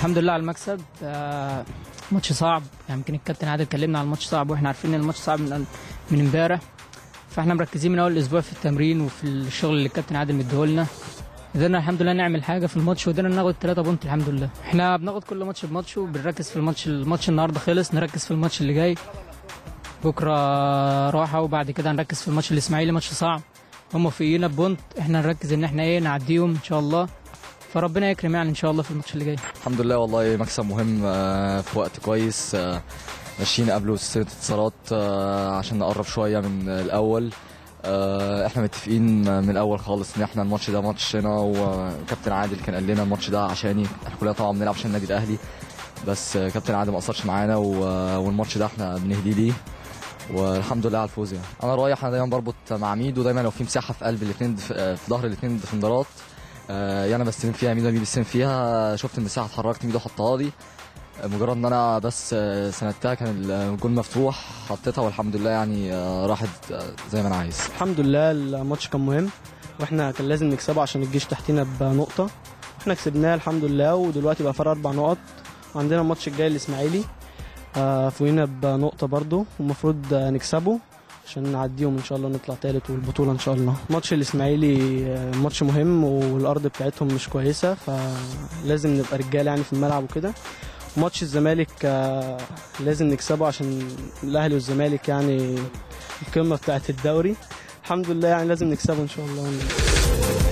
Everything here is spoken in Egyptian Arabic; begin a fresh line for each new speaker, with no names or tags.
الحمد لله على المكسب آه، ماتش صعب يعني يمكن الكابتن عادل كلمنا على الماتش صعب واحنا عارفين ان الماتش صعب من من امبارح فاحنا مركزين من اول الاسبوع في التمرين وفي الشغل اللي الكابتن عادل مديهولنا قدرنا الحمد لله نعمل حاجه في الماتش وقدرنا ناخد 3 بونت الحمد لله احنا بناخد كل ماتش بماتشه وبنركز في الماتش الماتش النهارده خلص نركز في الماتش اللي جاي بكره راحه وبعد كده هنركز في الماتش الاسماعيلي ماتش صعب هم فوقينا بونت احنا نركز ان احنا ايه نعديهم ان شاء الله فربنا يكرم يعني ان شاء الله في الماتش اللي جاي
الحمد لله والله مكسب مهم آه، في وقت كويس آه، ماشيين قبله سلسله اتصالات آه، عشان نقرب شويه من الاول آه، احنا متفقين من الاول خالص ان احنا الماتش ده ماتشنا وكابتن عادل كان قال لنا الماتش ده عشاني احنا كلنا طبعا بنلعب عشان النادي الاهلي بس آه، كابتن عادل ما قصرش معانا و- والماتش ده احنا بنهديه ليه والحمد لله على الفوز يعني انا رايح انا دايما بربط مع ميدو دايما لو في مساحه في قلب الاثنين في ظهر الاثنين ديفندرات آه، يا انا بستلم فيها ميدو ميدو بيستلم فيها شفت المساحه اتحركت ميدو حطها لي آه، مجرد ان انا بس آه، سندتها كان الجول مفتوح حطيتها والحمد لله يعني آه، راحت آه، زي ما انا عايز
الحمد لله الماتش كان مهم واحنا كان لازم نكسبه عشان الجيش تحتينا بنقطه احنا كسبناه الحمد لله ودلوقتي بقى فرق اربع نقط وعندنا الماتش الجاي الاسماعيلي آه، فوقينا بنقطه برضو والمفروض آه، نكسبه عشان نعديهم ان شاء الله نطلع تالت والبطوله ان شاء الله ماتش الاسماعيلي آه، ماتش مهم والارض بتاعتهم مش كويسه فلازم نبقى رجاله يعني في الملعب وكده ماتش الزمالك آه، لازم نكسبه عشان الاهلي والزمالك يعني القمه بتاعت الدوري الحمد لله يعني لازم نكسبه ان شاء الله